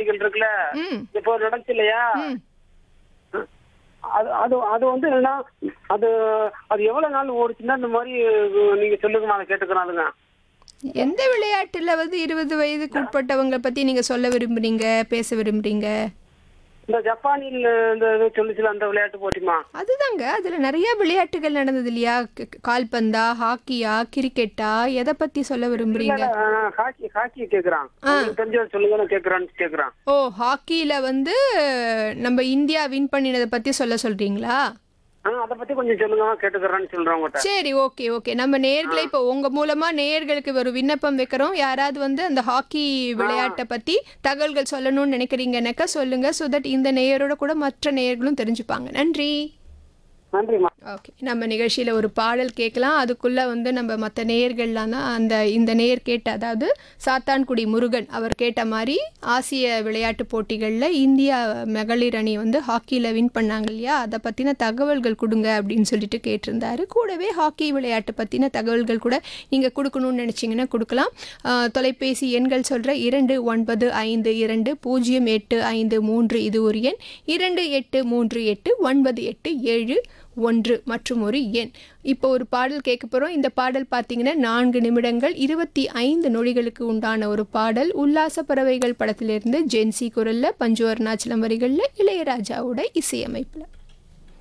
போட்டிகள் இருக்குல்ல ம் இப்போ நடந்துச்சு இல்லையா ம் அது அது அது வந்து என்னன்னா அது அது எவ்வளவு நாள் ஓடுச்சுன்னா இந்த மாதிரி அஹ், நீங்க சொல்லுங்கம்மா அதை கேட்டுக்கிறானுங்க எந்த விளையாட்டுல வந்து இருபது வயதுக்கு உட்பட்டவங்க பத்தி நீங்க சொல்ல விரும்புறீங்க பேச விரும்புறீங்க இந்த ஜப்பானில் இந்த இது சொல்லுச்சுல அந்த விளையாட்டு போட்டிமா அதுதாங்க அதுல நிறைய விளையாட்டுகள் நடந்தது இல்லையா க- க- கால்பந்தா ஹாக்கியா கிரிக்கெட்டா எதை பத்தி சொல்ல விரும்புறீங்க ஹாக்கி ஹாக்கி கேக்குறான் உங்களுக்கு தெரிஞ்ச சொல்லுங்க நான் கேக்குறான்னு கேக்குறான் ஓ ஹாக்கியில வந்து நம்ம இந்தியா வின் பண்ணினதை பத்தி சொல்ல சொல்றீங்களா ஆ அதை பத்தி கொஞ்சம் சொல்லுங்க கேட்டுக்கிறேன்னு சொல்றேன் உங்கள்கிட்ட சரி ஓகே ஓகே நம்ம நேர்களை இப்போ உங்க மூலமா நேயர்களுக்கு ஒரு விண்ணப்பம் வைக்கிறோம் யாராவது வந்து அந்த ஹாக்கி விளையாட்டை பத்தி தகவல்கள் சொல்லணும்னு நினைக்கிறீங்கன்னாக்கா சொல்லுங்க ஸோ தட் இந்த நேயரோட கூட மற்ற நேயர்களும் தெரிஞ்சுப்பாங்க நன்றி நன்றிம்மா ஓகே நம்ம நிகழ்ச்சியில் ஒரு பாடல் கேட்கலாம் அதுக்குள்ளே வந்து நம்ம மற்ற நேயர்கள்லாம் தான் அந்த இந்த நேயர் கேட்ட அதாவது சாத்தான்குடி முருகன் அவர் கேட்ட மாதிரி ஆசிய விளையாட்டு போட்டிகளில் இந்தியா மகளிர் அணி வந்து ஹாக்கியில் வின் பண்ணாங்க இல்லையா அதை பற்றின தகவல்கள் கொடுங்க அப்படின்னு சொல்லிட்டு கேட்டிருந்தாரு கூடவே ஹாக்கி விளையாட்டு பற்றின தகவல்கள் கூட நீங்கள் கொடுக்கணும்னு நினச்சிங்கன்னா கொடுக்கலாம் ஆஹ், தொலைபேசி எண்கள் சொல்கிற இரண்டு ஒன்பது ஐந்து இரண்டு பூஜ்ஜியம் எட்டு ஐந்து மூன்று இது ஒரு எண் இரண்டு எட்டு மூன்று எட்டு ஒன்பது எட்டு ஏழு ஒன்று மற்றும் ஒரு எண் இப்போ ஒரு பாடல் கேட்க போகிறோம் இந்த பாடல் பார்த்தீங்கன்னா நான்கு நிமிடங்கள் இருபத்தி ஐந்து நொடிகளுக்கு உண்டான ஒரு பாடல் உல்லாச பறவைகள் படத்திலிருந்து ஜென்சி குரலில் பஞ்சு அருணாச்சலம் வரிகளில் இளையராஜாவோட இசையமைப்பில்